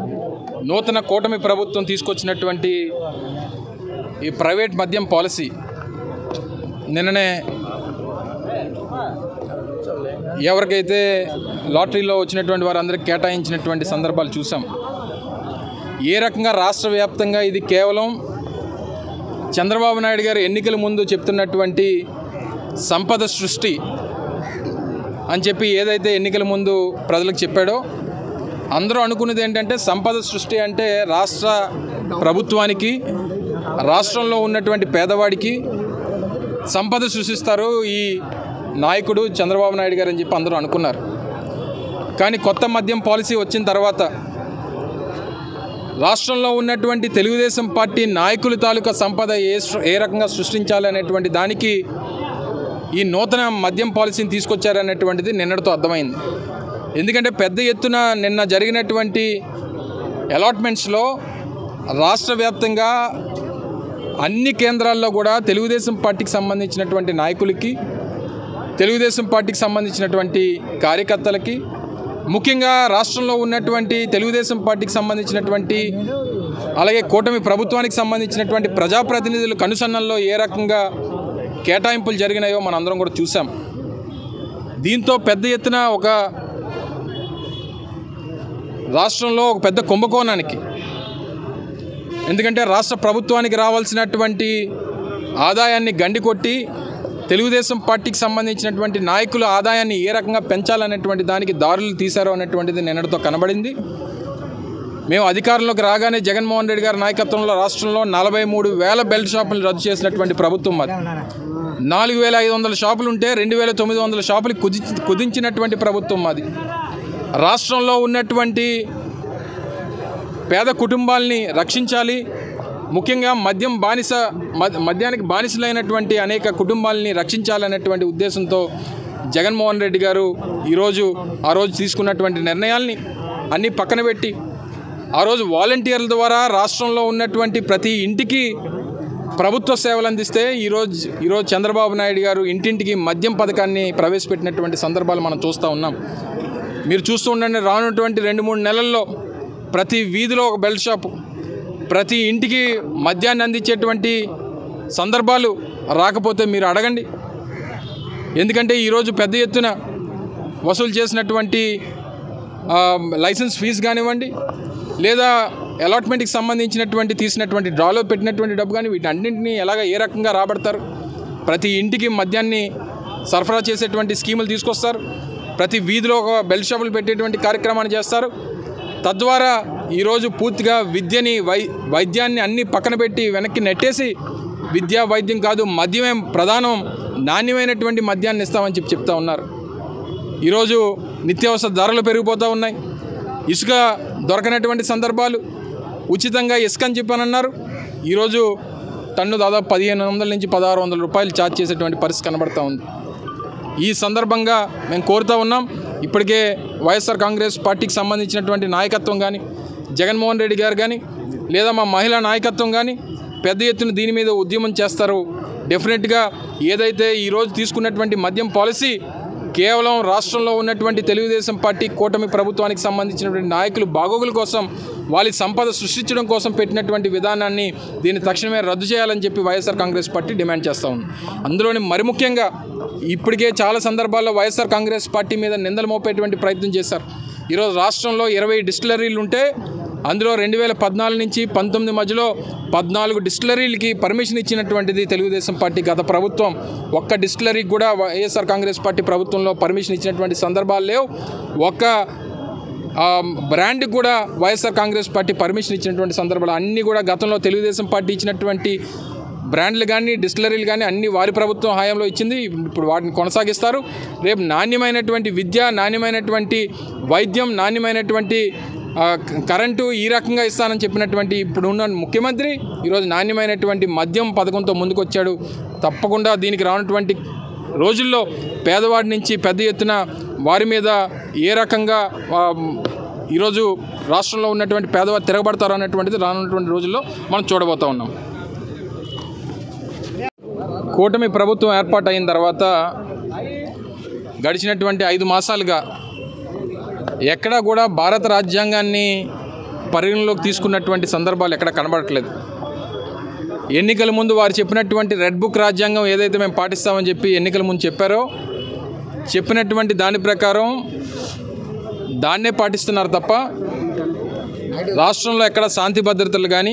నూతన కూటమి ప్రభుత్వం తీసుకొచ్చినటువంటి ఈ ప్రైవేట్ మద్యం పాలసీ నిన్ననే ఎవరికైతే లాటరీలో వచ్చినటువంటి వారందరికీ కేటాయించినటువంటి సందర్భాలు చూసాం ఏ రకంగా రాష్ట్ర వ్యాప్తంగా ఇది కేవలం చంద్రబాబు నాయుడు గారు ఎన్నికల ముందు చెప్తున్నటువంటి సంపద సృష్టి అని చెప్పి ఏదైతే ఎన్నికల ముందు ప్రజలకు చెప్పాడో అందరూ అనుకున్నది ఏంటంటే సంపద సృష్టి అంటే రాష్ట్ర ప్రభుత్వానికి రాష్ట్రంలో ఉన్నటువంటి పేదవాడికి సంపద సృష్టిస్తారు ఈ నాయకుడు చంద్రబాబు నాయుడు గారు అని చెప్పి అందరూ అనుకున్నారు కానీ కొత్త మద్యం పాలసీ వచ్చిన తర్వాత రాష్ట్రంలో ఉన్నటువంటి తెలుగుదేశం పార్టీ నాయకుల తాలూకా సంపద ఏ సృ- ఏ రకంగా సృష్టించాలి అనేటువంటి దానికి ఈ నూతన మద్యం పాలసీని తీసుకొచ్చారనేటువంటిది నిన్నటితో అర్థమైంది ఎందుకంటే పెద్ద ఎత్తున నిన్న జరిగినటువంటి అలాట్మెంట్స్లో రాష్ట్ర వ్యాప్తంగా అన్ని కేంద్రాల్లో కూడా తెలుగుదేశం పార్టీకి సంబంధించినటువంటి నాయకులకి తెలుగుదేశం పార్టీకి సంబంధించినటువంటి కార్యకర్తలకి ముఖ్యంగా రాష్ట్రంలో ఉన్నటువంటి తెలుగుదేశం పార్టీకి సంబంధించినటువంటి అలాగే కూటమి ప్రభుత్వానికి సంబంధించినటువంటి ప్రజాప్రతినిధుల కనుసన్నల్లో ఏ రకంగా కేటాయింపులు జరిగినాయో మనం అందరం కూడా చూసాం దీంతో పెద్ద ఎత్తున ఒక రాష్ట్రంలో ఒక పెద్ద కుంభకోణానికి ఎందుకంటే రాష్ట్ర ప్రభుత్వానికి రావాల్సినటువంటి ఆదాయాన్ని గండి కొట్టి తెలుగుదేశం పార్టీకి సంబంధించినటువంటి నాయకుల ఆదాయాన్ని ఏ రకంగా పెంచాలనేటువంటి దానికి దారులు తీశారో అనేటువంటిది నిన్నటితో కనబడింది మేము అధికారంలోకి రాగానే జగన్మోహన్ రెడ్డి గారి నాయకత్వంలో రాష్ట్రంలో నలభై మూడు వేల బెల్ట్ షాపులు రద్దు చేసినటువంటి ప్రభుత్వం మాది నాలుగు వేల ఐదు వందల షాపులు ఉంటే రెండు వేల తొమ్మిది వందల షాపులు కుది కుదించినటువంటి ప్రభుత్వం మాది రాష్ట్రంలో ఉన్నటువంటి పేద కుటుంబాల్ని రక్షించాలి ముఖ్యంగా మద్యం బానిస మద్- మద్యానికి బానిసలైనటువంటి అనేక కుటుంబాలని రక్షించాలనేటువంటి ఉద్దేశంతో జగన్మోహన్ రెడ్డి గారు ఈరోజు ఆ రోజు తీసుకున్నటువంటి నిర్ణయాల్ని అన్నీ పక్కన పెట్టి ఆ రోజు వాలంటీర్ల ద్వారా రాష్ట్రంలో ఉన్నటువంటి ప్రతి ఇంటికి ప్రభుత్వ సేవలు అందిస్తే ఈరోజు ఈరోజు చంద్రబాబు నాయుడు గారు ఇంటింటికి మద్యం పథకాన్ని ప్రవేశపెట్టినటువంటి సందర్భాలు మనం చూస్తూ ఉన్నాం మీరు చూస్తూ ఉండండి రానున్నటువంటి రెండు మూడు నెలల్లో ప్రతి వీధిలో ఒక బెల్ట్ షాపు ప్రతి ఇంటికి మద్యాన్ని అందించేటువంటి సందర్భాలు రాకపోతే మీరు అడగండి ఎందుకంటే ఈరోజు పెద్ద ఎత్తున వసూలు చేసినటువంటి ఆ, లైసెన్స్ ఫీజు కానివ్వండి లేదా అలాట్మెంట్కి సంబంధించినటువంటి తీసినటువంటి డ్రాలో పెట్టినటువంటి డబ్బు కానీ వీటన్నింటినీ ఎలాగ ఏ రకంగా రాబడతారు ప్రతి ఇంటికి మద్యాన్ని సరఫరా చేసేటువంటి స్కీములు తీసుకొస్తారు ప్రతి వీధిలో ఒక బెల్ట్ షాపులు పెట్టేటువంటి కార్యక్రమాన్ని చేస్తారు తద్వారా ఈరోజు పూర్తిగా విద్యని వై వైద్యాన్ని అన్ని పక్కన పెట్టి వెనక్కి నెట్టేసి విద్యా వైద్యం కాదు మద్యమే ప్రధానం నాణ్యమైనటువంటి మద్యాన్ని ఇస్తామని చెప్పి చెప్తా ఉన్నారు ఈరోజు నిత్యావసర ధరలు పెరిగిపోతూ ఉన్నాయి ఇసుక దొరకనటువంటి సందర్భాలు ఉచితంగా ఇసుక అని చెప్పానన్నారు ఈరోజు టన్ను దాదాపు పదిహేను వందల నుంచి పదహారు వందల రూపాయలు ఛార్జ్ చేసేటువంటి పరిస్థితి కనబడతా ఉంది ఈ సందర్భంగా మేము కోరుతా ఉన్నాం ఇప్పటికే వైఎస్ఆర్ కాంగ్రెస్ పార్టీకి సంబంధించినటువంటి నాయకత్వం కానీ జగన్మోహన్ రెడ్డి గారు కానీ లేదా మా మహిళా నాయకత్వం కానీ పెద్ద ఎత్తున దీని మీద ఉద్యమం చేస్తారు డెఫినెట్గా ఏదైతే ఈరోజు తీసుకున్నటువంటి మద్యం పాలసీ కేవలం రాష్ట్రంలో ఉన్నటువంటి తెలుగుదేశం పార్టీ కూటమి ప్రభుత్వానికి సంబంధించినటువంటి నాయకులు బాగోగుల కోసం వాళ్ళ సంపద సృష్టించడం కోసం పెట్టినటువంటి విధానాన్ని దీన్ని తక్షణమే రద్దు చేయాలని చెప్పి వైఎస్ఆర్ కాంగ్రెస్ పార్టీ డిమాండ్ చేస్తూ ఉంది అందులోని మరి ముఖ్యంగా ఇప్పటికే చాలా సందర్భాల్లో వైఎస్ఆర్ కాంగ్రెస్ పార్టీ మీద నిందలు మోపేటువంటి ప్రయత్నం చేశారు ఈరోజు రాష్ట్రంలో ఇరవై డిస్టిలరీలు ఉంటే అందులో రెండు వేల పద్నాలుగు నుంచి పంతొమ్మిది మధ్యలో పద్నాలుగు డిస్టిలరీలకి పర్మిషన్ ఇచ్చినటువంటిది తెలుగుదేశం పార్టీ గత ప్రభుత్వం ఒక్క డిస్టిలరీకి కూడా వైఎస్ఆర్ కాంగ్రెస్ పార్టీ ప్రభుత్వంలో పర్మిషన్ ఇచ్చినటువంటి సందర్భాలు లేవు ఒక్క ఆ, బ్రాండ్కి కూడా వైఎస్ఆర్ కాంగ్రెస్ పార్టీ పర్మిషన్ ఇచ్చినటువంటి సందర్భాలు అన్నీ కూడా గతంలో తెలుగుదేశం పార్టీ ఇచ్చినటువంటి బ్రాండ్లు కానీ డిస్టిలరీలు కానీ అన్ని వారి ప్రభుత్వం హయాంలో ఇచ్చింది ఇప్పుడు వాటిని కొనసాగిస్తారు రేపు నాణ్యమైనటువంటి విద్య నాణ్యమైనటువంటి వైద్యం నాణ్యమైనటువంటి ఆ, క- కరెంటు ఈ రకంగా ఇస్తానని చెప్పినటువంటి ఇప్పుడు ఉన్న ముఖ్యమంత్రి ఈరోజు నాణ్యమైనటువంటి మద్యం పథకంతో ముందుకొచ్చాడు తప్పకుండా దీనికి రానటువంటి రోజుల్లో పేదవాడి నుంచి పెద్ద ఎత్తున వారి మీద ఏ రకంగా ఆ, ఈరోజు రాష్ట్రంలో ఉన్నటువంటి పేదవారు తిరగబడతారు అనేటువంటిది రానున్నటువంటి రోజుల్లో మనం చూడబోతా ఉన్నాం కూటమి ప్రభుత్వం ఏర్పాటు అయిన తర్వాత గడిచినటువంటి ఐదు మాసాలుగా ఎక్కడా కూడా భారత రాజ్యాంగాన్ని పరిగణలోకి తీసుకున్నటువంటి సందర్భాలు ఎక్కడ కనబడట్లేదు ఎన్నికల ముందు వారు చెప్పినటువంటి రెడ్ బుక్ రాజ్యాంగం ఏదైతే మేము పాటిస్తామని చెప్పి ఎన్నికల ముందు చెప్పారో చెప్పినటువంటి దాని ప్రకారం దాన్నే పాటిస్తున్నారు తప్ప రాష్ట్రంలో ఎక్కడ శాంతి భద్రతలు కానీ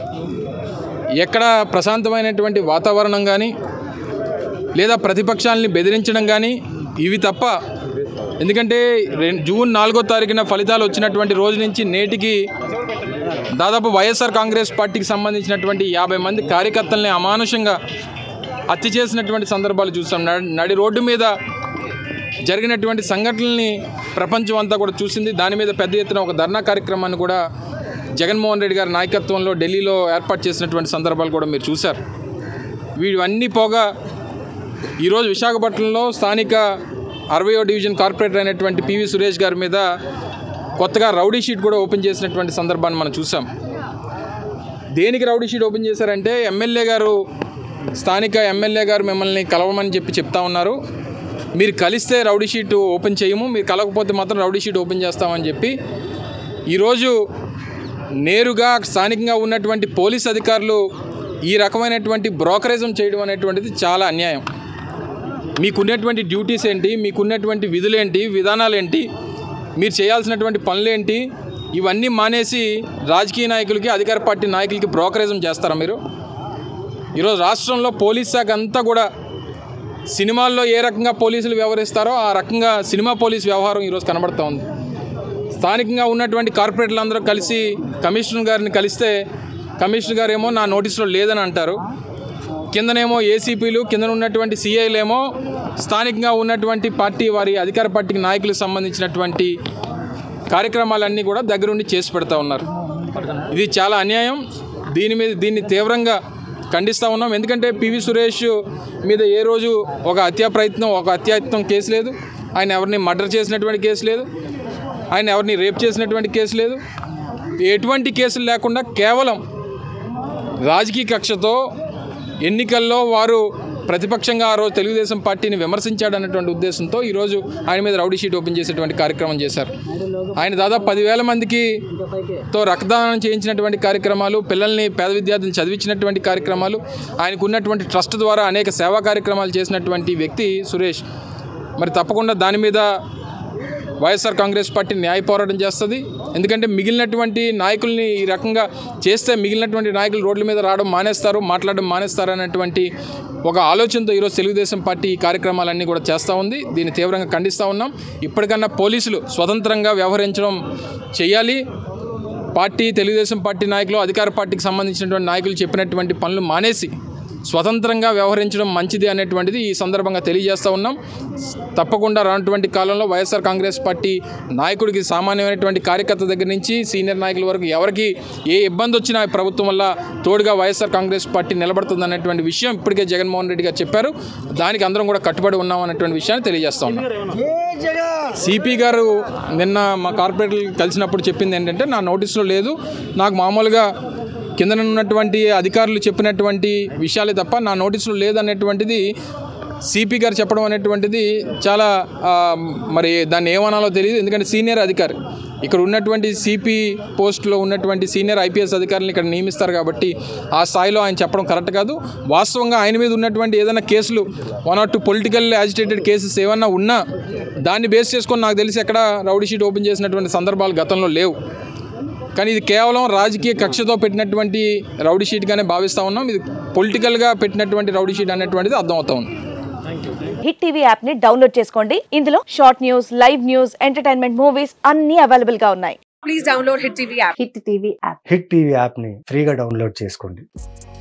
ఎక్కడ ప్రశాంతమైనటువంటి వాతావరణం కానీ లేదా ప్రతిపక్షాలని బెదిరించడం కానీ ఇవి తప్ప ఎందుకంటే రెం- జూన్ నాలుగో తారీఖున ఫలితాలు వచ్చినటువంటి రోజు నుంచి నేటికి దాదాపు వైఎస్ఆర్ కాంగ్రెస్ పార్టీకి సంబంధించినటువంటి యాభై మంది కార్యకర్తల్ని అమానుషంగా హత్య చేసినటువంటి సందర్భాలు చూసాం నడి- నడి రోడ్డు మీద జరిగినటువంటి సంఘటనల్ని ప్రపంచం అంతా కూడా చూసింది దాని మీద పెద్ద ఎత్తున ఒక ధర్నా కార్యక్రమాన్ని కూడా జగన్మోహన్ రెడ్డి గారి నాయకత్వంలో ఢిల్లీలో ఏర్పాటు చేసినటువంటి సందర్భాలు కూడా మీరు చూశారు వీవన్నీ పోగా ఈరోజు విశాఖపట్నంలో స్థానిక అరవయో డివిజన్ కార్పొరేటర్ అయినటువంటి పివి సురేష్ గారి మీద కొత్తగా రౌడీ షీట్ కూడా ఓపెన్ చేసినటువంటి సందర్భాన్ని మనం చూసాం దేనికి రౌడీ షీట్ ఓపెన్ చేశారంటే ఎమ్మెల్యే గారు స్థానిక ఎమ్మెల్యే గారు మిమ్మల్ని కలవమని చెప్పి చెప్తా ఉన్నారు మీరు కలిస్తే రౌడీ షీట్ ఓపెన్ చేయము మీరు కలవకపోతే మాత్రం రౌడీ షీట్ ఓపెన్ చేస్తామని చెప్పి ఈరోజు నేరుగా స్థానికంగా ఉన్నటువంటి పోలీస్ అధికారులు ఈ రకమైనటువంటి బ్రోకరేజం చేయడం అనేటువంటిది చాలా అన్యాయం మీకున్నటువంటి డ్యూటీస్ ఏంటి మీకున్నటువంటి విధులేంటి విధానాలేంటి మీరు చేయాల్సినటువంటి పనులేంటి ఇవన్నీ మానేసి రాజకీయ నాయకులకి అధికార పార్టీ నాయకులకి బ్రోకరేజం చేస్తారా మీరు ఈరోజు రాష్ట్రంలో పోలీస్ శాఖ అంతా కూడా సినిమాల్లో ఏ రకంగా పోలీసులు వ్యవహరిస్తారో ఆ రకంగా సినిమా పోలీస్ వ్యవహారం ఈరోజు కనబడుతూ ఉంది స్థానికంగా ఉన్నటువంటి కార్పొరేటర్లు అందరూ కలిసి కమిషనర్ గారిని కలిస్తే కమిషనర్ గారు ఏమో నా నోటీసులో లేదని అంటారు కిందనేమో ఏసీపీలు కింద ఉన్నటువంటి సిఐలేమో స్థానికంగా ఉన్నటువంటి పార్టీ వారి అధికార పార్టీకి నాయకులకు సంబంధించినటువంటి కార్యక్రమాలన్నీ కూడా దగ్గరుండి చేసి పెడతా ఉన్నారు ఇది చాలా అన్యాయం దీని మీద దీన్ని తీవ్రంగా ఖండిస్తూ ఉన్నాం ఎందుకంటే పివి సురేష్ మీద ఏ రోజు ఒక హత్యా ప్రయత్నం ఒక హత్యాయత్నం కేసు లేదు ఆయన ఎవరిని మర్డర్ చేసినటువంటి కేసు లేదు ఆయన ఎవరిని రేప్ చేసినటువంటి కేసు లేదు ఎటువంటి కేసులు లేకుండా కేవలం రాజకీయ కక్షతో ఎన్నికల్లో వారు ప్రతిపక్షంగా ఆ రోజు తెలుగుదేశం పార్టీని విమర్శించాడన్నటువంటి ఉద్దేశంతో ఈరోజు ఆయన మీద రౌడీ షీట్ ఓపెన్ చేసేటువంటి కార్యక్రమం చేశారు ఆయన దాదాపు పదివేల మందికి తో రక్తదానం చేయించినటువంటి కార్యక్రమాలు పిల్లల్ని పేద విద్యార్థులను చదివించినటువంటి కార్యక్రమాలు ఆయనకు ఉన్నటువంటి ట్రస్ట్ ద్వారా అనేక సేవా కార్యక్రమాలు చేసినటువంటి వ్యక్తి సురేష్ మరి తప్పకుండా దాని మీద వైఎస్ఆర్ కాంగ్రెస్ పార్టీ న్యాయ పోరాటం చేస్తుంది ఎందుకంటే మిగిలినటువంటి నాయకుల్ని ఈ రకంగా చేస్తే మిగిలినటువంటి నాయకులు రోడ్ల మీద రావడం మానేస్తారు మాట్లాడడం మానేస్తారు అనేటువంటి ఒక ఆలోచనతో ఈరోజు తెలుగుదేశం పార్టీ ఈ కార్యక్రమాలన్నీ కూడా చేస్తూ ఉంది దీన్ని తీవ్రంగా ఖండిస్తూ ఉన్నాం ఇప్పటికన్నా పోలీసులు స్వతంత్రంగా వ్యవహరించడం చేయాలి పార్టీ తెలుగుదేశం పార్టీ నాయకులు అధికార పార్టీకి సంబంధించినటువంటి నాయకులు చెప్పినటువంటి పనులు మానేసి స్వతంత్రంగా వ్యవహరించడం మంచిది అనేటువంటిది ఈ సందర్భంగా తెలియజేస్తూ ఉన్నాం తప్పకుండా రానటువంటి కాలంలో వైఎస్ఆర్ కాంగ్రెస్ పార్టీ నాయకుడికి సామాన్యమైనటువంటి కార్యకర్త దగ్గర నుంచి సీనియర్ నాయకుల వరకు ఎవరికి ఏ ఇబ్బంది వచ్చినా ఈ ప్రభుత్వం వల్ల తోడుగా వైఎస్ఆర్ కాంగ్రెస్ పార్టీ నిలబడుతుంది అనేటువంటి విషయం ఇప్పటికే జగన్మోహన్ రెడ్డి గారు చెప్పారు దానికి అందరం కూడా కట్టుబడి ఉన్నాం అనేటువంటి విషయాన్ని తెలియజేస్తా ఉన్నాం సిపి గారు నిన్న మా కార్పొరేటర్లు కలిసినప్పుడు చెప్పింది ఏంటంటే నా నోటీసులో లేదు నాకు మామూలుగా కింద ఉన్నటువంటి అధికారులు చెప్పినటువంటి విషయాలే తప్ప నా నోటీసులో లేదనేటువంటిది సిపి గారు చెప్పడం అనేటువంటిది చాలా ఆ, మరి దాన్ని ఏమనాలో తెలియదు ఎందుకంటే సీనియర్ అధికారి ఇక్కడ ఉన్నటువంటి సిపి పోస్ట్లో ఉన్నటువంటి సీనియర్ ఐపీఎస్ అధికారులను ఇక్కడ నియమిస్తారు కాబట్టి ఆ స్థాయిలో ఆయన చెప్పడం కరెక్ట్ కాదు వాస్తవంగా ఆయన మీద ఉన్నటువంటి ఏదైనా కేసులు one or two political agitated cases ఏమన్నా ఉన్నా దాన్ని బేస్ చేసుకొని నాకు తెలిసి ఎక్కడ రౌడీ షీట్ ఓపెన్ చేసినటువంటి సందర్భాలు గతంలో లేవు కానీ ఇది కేవలం రాజకీయ కక్షతో పెట్టినటువంటి రౌడీ షీట్గానే భావిస్తూ ఉన్నాం ఇది పొలిటికల్గా పెట్టినటువంటి రౌడీ షీట్ అనేటువంటిది అర్థమవుతా ఉంది హిట్ టీవీ యాప్ ని డౌన్లోడ్ చేసుకోండి ఇందులో short news live news entertainment movies అన్ని అవైలబుల్ గా ఉన్నాయి please download Hit TV app. Hit TV app hit TV యాప్ని ఫ్రీగా డౌన్లోడ్ చేసుకోండి